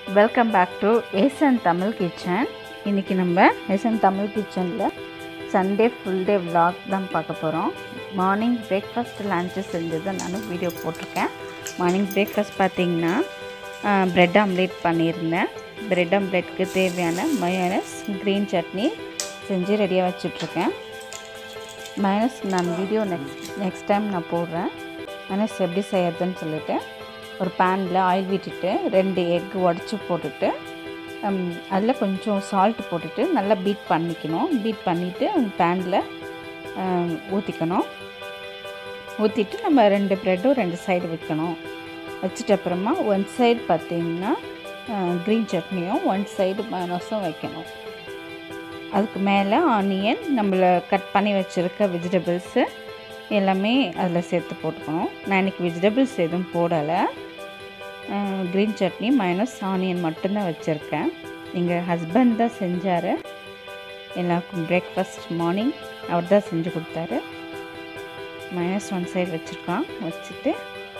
welcome back to ஏசன் Tamil kitchen இன்றைக்கி நம்ம ஏசன் தமிழ் கிச்சனில் சண்டே ஃபுல் டே vlog தான் பார்க்க போகிறோம் மார்னிங் பிரேக்ஃபாஸ்ட் லஞ்சு செஞ்சதை நான் வீடியோ போட்டிருக்கேன் மார்னிங் பிரேக்ஃபாஸ்ட் பார்த்தீங்கன்னா ப்ரெட் ஆம்லேட் பண்ணியிருந்தேன் ப்ரெட் ஆம்லேட்க்கு தேவையான மயோனஸ் க்ரீன் சட்னி செஞ்சு ரெடியாக வச்சுட்ருக்கேன் மயோனஸ் நான் வீடியோ நெக்ஸ்ட் நெக்ஸ்ட் டைம் நான் போடுறேன் மயோனஸ் எப்படி செய்யறதுன்னு சொல்லிட்டு ஒரு பேனில் ஆயில் விட்டுட்டு ரெண்டு எக் உடச்சி போட்டுட்டு அதில் கொஞ்சம் சால்ட் போட்டுட்டு நல்லா பீட் பண்ணிக்கணும் பீட் பண்ணிவிட்டு பேனில் ஊற்றிக்கணும் ஊற்றிட்டு நம்ம ரெண்டு ப்ரெட்டும் ரெண்டு சைடு வைக்கணும் வச்சுட்டு அப்புறமா ஒன் சைடு பார்த்திங்கன்னா க்ரீன் சட்னியும் ஒன் சைடு மனோஸும் வைக்கணும் அதுக்கு மேலே ஆனியன் நம்மளை கட் பண்ணி வச்சுருக்க வெஜிடபிள்ஸு எல்லாமே அதில் சேர்த்து போட்டுக்கணும் நான் இன்றைக்கி வெஜிடபிள்ஸ் எதுவும் போடலை க்ரீன் சட்னி மைனஸ் ஆனியன் மட்டும்தான் வச்சுருக்கேன் எங்கள் ஹஸ்பண்ட் தான் செஞ்சார் எல்லாருக்கும் பிரேக்ஃபாஸ்ட் மார்னிங் அவர் தான் செஞ்சு கொடுத்தாரு மைனஸ் ஒன் சைடு வச்சுருக்கான் வச்சுட்டு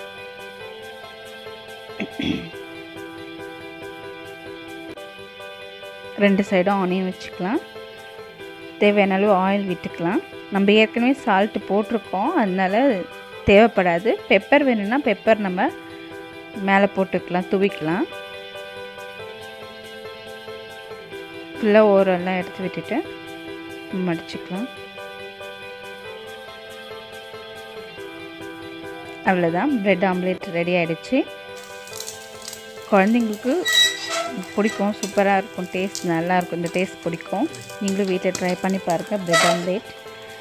ரெண்டு சைடும் ஆனியன் வச்சுக்கலாம் தேவையான அளவு ஆயில் விட்டுக்கலாம் நம்ம ஏற்கனவே சால்ட்டு போட்டிருக்கோம் அதனால் தேவைப்படாது பெப்பர் வேணும்னா பெப்பர் நம்ம மேலே போட்டுக்கலாம் துவிக்கலாம் ஃபுல்லாக ஓரெல்லாம் எடுத்து விட்டுட்டு மடிச்சுக்கலாம் அவ்வளோதான் ப்ரெட் ஆம்லேட் ரெடி ஆகிடுச்சு குழந்தைங்களுக்கு பிடிக்கும் சூப்பராக இருக்கும் டேஸ்ட் நல்லாயிருக்கும் இந்த டேஸ்ட் பிடிக்கும் நீங்களும் வீட்டில் ட்ரை பண்ணி பாருங்கள் ப்ரெட் ஆம்லேட்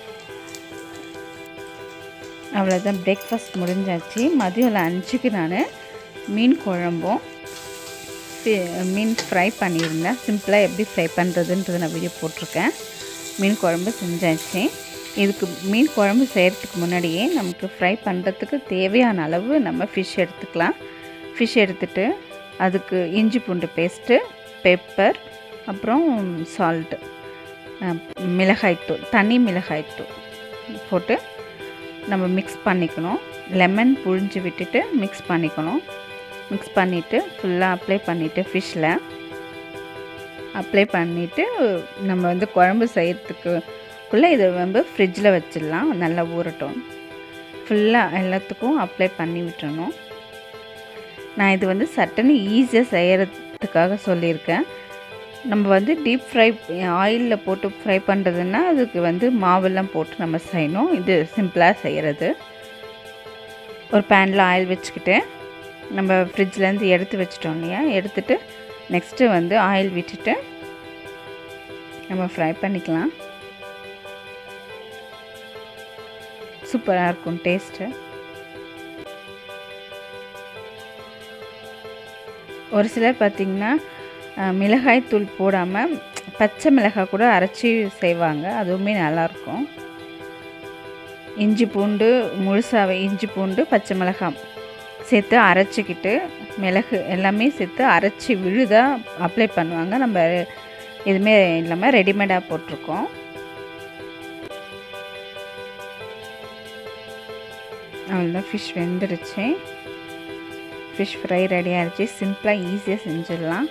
அவ்வளோதான் பிரேக்ஃபாஸ்ட் முடிஞ்சாச்சு மதியம் லஞ்சுக்கு நான் மீன் குழம்பும் மீன் ஃப்ரை பண்ணியிருந்தேன் சிம்பிளாக எப்படி ஃப்ரை பண்ணுறதுன்றது நான் வீடியோ போட்டிருக்கேன் மீன் குழம்பு செஞ்சாச்சு இதுக்கு மீன் குழம்பு செய்கிறதுக்கு முன்னாடியே நமக்கு ஃப்ரை பண்ணுறதுக்கு தேவையான அளவு நம்ம ஃபிஷ் எடுத்துக்கலாம் ஃபிஷ் எடுத்துகிட்டு அதுக்கு இஞ்சி பூண்டு பேஸ்ட்டு பெப்பர் அப்புறம் சால்ட்டு மிளகாய்த்தூள் தனி மிளகாய்த்தூள் போட்டு நம்ம மிக்ஸ் பண்ணிக்கணும் லெமன் புழிஞ்சு விட்டுட்டு மிக்ஸ் பண்ணிக்கணும் மிக்ஸ் பண்ணிவிட்டு ஃபுல்லாக அப்ளை பண்ணிவிட்டு ஃபிஷ்ஷில் அப்ளை பண்ணிவிட்டு நம்ம வந்து குழம்பு செய்கிறதுக்குள்ளே இதை வந்து ஃப்ரிட்ஜில் வச்சிடலாம் நல்லா ஊறட்டும் ஃபுல்லாக எல்லாத்துக்கும் அப்ளை பண்ணி விட்டுறணும் நான் இது வந்து சட்டுன்னு ஈஸியாக செய்கிறதுக்காக சொல்லியிருக்கேன் நம்ம வந்து டீப் ஃப்ரை ஆயிலில் போட்டு ஃப்ரை பண்ணுறதுன்னா அதுக்கு வந்து மாவெல்லாம் போட்டு நம்ம செய்யணும் இது சிம்பிளாக செய்கிறது ஒரு பேனில் ஆயில் வச்சுக்கிட்டு நம்ம ஃப்ரிட்ஜ்லேருந்து எடுத்து வச்சிட்டோம் இல்லையா எடுத்துகிட்டு நெக்ஸ்ட்டு வந்து ஆயில் விட்டுட்டு நம்ம ஃப்ரை பண்ணிக்கலாம் சூப்பராக இருக்கும் டேஸ்ட்டு ஒரு சிலர் பார்த்திங்கன்னா மிளகாய் தூள் போடாமல் பச்சை மிளகாய் கூட அரைச்சி செய்வாங்க அதுவுமே நல்லாயிருக்கும் இஞ்சி பூண்டு முழுசாவே இஞ்சி பூண்டு பச்சை மிளகாய் சேர்த்து அரைச்சிக்கிட்டு மிளகு எல்லாமே சேர்த்து அரைச்சி விழுதாக அப்ளை பண்ணுவாங்க நம்ம எதுவுமே இல்லாமல் ரெடிமேடாக போட்டிருக்கோம் அவ்வளோதான் ஃபிஷ் வெந்துருச்சு ஃபிஷ் ஃப்ரை ரெடி ஆகிடுச்சு சிம்பிளாக ஈஸியாக செஞ்சிடலாம்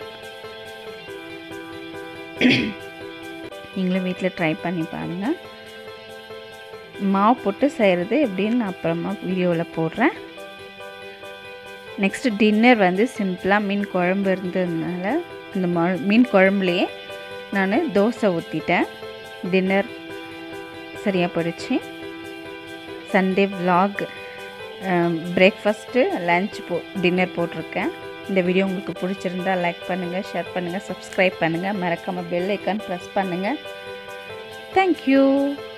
நீங்களும் வீட்டில் ட்ரை பண்ணி பாருங்கள் மாவு போட்டு செய்கிறது எப்படின்னு நான் அப்புறமா வீடியோவில் போடுறேன் நெக்ஸ்ட்டு டின்னர் வந்து சிம்பிளாக மீன் குழம்பு இருந்ததுனால அந்த மீன் குழம்புலையே நான் தோசை ஊற்றிட்டேன் டின்னர் சரியாக போயிடுச்சு சண்டே விலாக் பிரேக்ஃபாஸ்ட்டு லன்ச் போ டின்னர் போட்டிருக்கேன் இந்த வீடியோ உங்களுக்கு பிடிச்சிருந்தா லைக் பண்ணுங்கள் ஷேர் பண்ணுங்கள் சப்ஸ்கிரைப் பண்ணுங்கள் மறக்காமல் பெல் ஐக்கான் ப்ரெஸ் பண்ணுங்கள் தேங்க்யூ